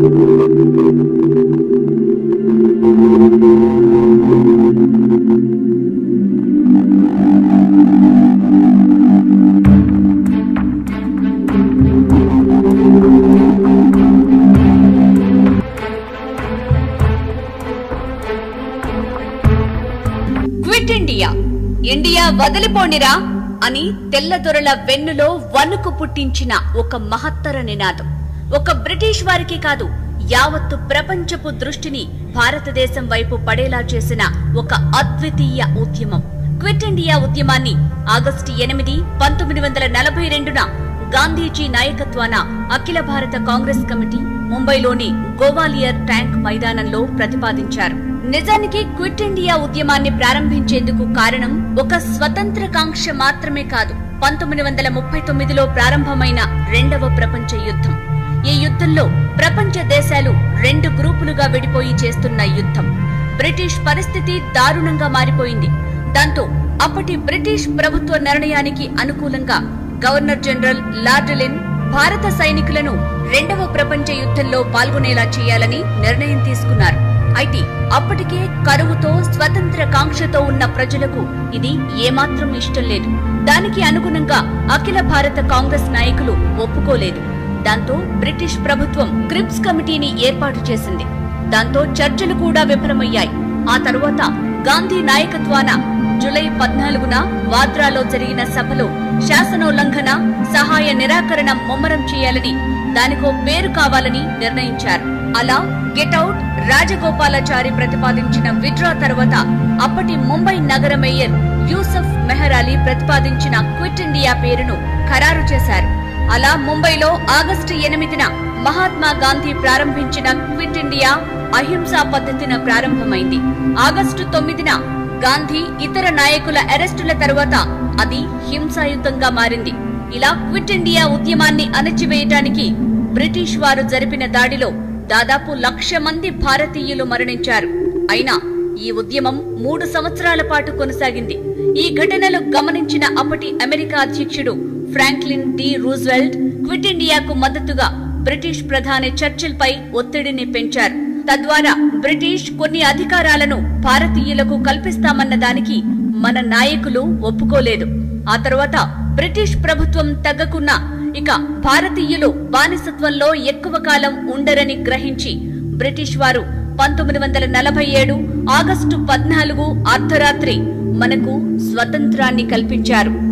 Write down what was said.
quit India India వదిలిపోండిరా అని తెల్లదొరల వెన్నులో వణుకు పుట్టించిన ఒక మహత్తర నినాదం ఒక బ్రిటిష్ వారికి కాదు యావత్తు ప్రపంచపు దృష్టిని భారతదేశం వైపు పడేలా చేసిన ఒక అద్వితీయ ఉద్యమం క్విట్ ఇండియా ఉద్యమాన్ని ఆగస్టు ఎనిమిది పంతొమ్మిది వందల నలభై రెండున గాంధీజీ నాయకత్వాన అఖిల భారత కాంగ్రెస్ కమిటీ ముంబైలోని గోవాలియర్ ట్యాంక్ మైదానంలో ప్రతిపాదించారు నిజానికి క్విట్ ఇండియా ఉద్యమాన్ని ప్రారంభించేందుకు కారణం ఒక స్వతంత్ర కాంక్ష మాత్రమే కాదు పంతొమ్మిది వందల ముప్పై తొమ్మిదిలో ప్రారంభమైన రెండవ ప్రపంచ యుద్ధం ఈ యుద్ధంలో ప్రపంచ దేశాలు రెండు గ్రూపులుగా విడిపోయి చేస్తున్న యుద్ధం బ్రిటిష్ పరిస్థితి దారుణంగా మారిపోయింది దాంతో అప్పటి బ్రిటిష్ ప్రభుత్వ నిర్ణయానికి అనుకూలంగా గవర్నర్ జనరల్ లార్డలిన్ భారత సైనికులను రెండవ ప్రపంచ యుద్ధంలో పాల్గొనేలా చేయాలని నిర్ణయం తీసుకున్నారు అయితే అప్పటికే కరువుతో స్వతంత్ర కాంక్షతో ఉన్న ప్రజలకు ఇది ఏమాత్రం ఇష్టం లేదు దానికి అనుగుణంగా అఖిల భారత కాంగ్రెస్ నాయకులు ఒప్పుకోలేదు దాంతో బ్రిటిష్ ప్రభుత్వం క్రిప్స్ కమిటీని ఏర్పాటు చేసింది దాంతో చర్చలు కూడా విఫలమయ్యాయి ఆ తరువాత గాంధీ నాయకత్వాన జూలై పద్నాలుగున వాద్రాలో జరిగిన సభలో శాసనోల్లంఘన సహాయ నిరాకరణ ముమ్మరం చేయాలని దానికో పేరు కావాలని నిర్ణయించారు అలా గెటౌట్ రాజగోపాలాచారి ప్రతిపాదించిన విడ్రా తర్వాత అప్పటి ముంబై నగర మేయర్ యూసఫ్ మెహర్ ప్రతిపాదించిన క్విట్ ఇండియా పేరును ఖరారు చేశారు అలా ముంబైలో ఆగస్టు ఎనిమిదిన మహాత్మా గాంధీ ప్రారంభించిన క్విట్ ఇండియా అహింసా పద్ధతిన ప్రారంభమైంది ఆగస్టు తొమ్మిదిన గాంధీ ఇతర నాయకుల అరెస్టుల తరువాత అది హింసాయుతంగా మారింది ఇలా క్విట్ ఇండియా ఉద్యమాన్ని అణచివేయటానికి బ్రిటిష్ వారు జరిపిన దాడిలో దాదాపు లక్ష మంది భారతీయులు మరణించారు అయినా ఈ ఉద్యమం మూడు సంవత్సరాల పాటు కొనసాగింది ఈ ఘటనలు గమనించిన అప్పటి అమెరికా అధ్యక్షుడు ఫ్రాంక్లిన్ డి రూజ్వెల్ట్ క్విట్ ఇండియాకు మద్దతుగా బ్రిటిష్ ప్రధాని చర్చిల్ పై ఒత్తిడిని పెంచారు తద్వారా బ్రిటిష్ కొన్ని అధికారాలను భారతీయులకు కల్పిస్తామన్న దానికి మన నాయకులు ఒప్పుకోలేదు ఆ తర్వాత బ్రిటిష్ ప్రభుత్వం తగ్గకున్నా ఇక భారతీయులు బానిసత్వంలో ఎక్కువ కాలం ఉండరని గ్రహించి బ్రిటిష్ వారు పంతొమ్మిది వందల నలభై ఏడు ఆగస్టు పద్నాలుగు అర్ధరాత్రి మనకు స్వతంత్రాన్ని కల్పించారు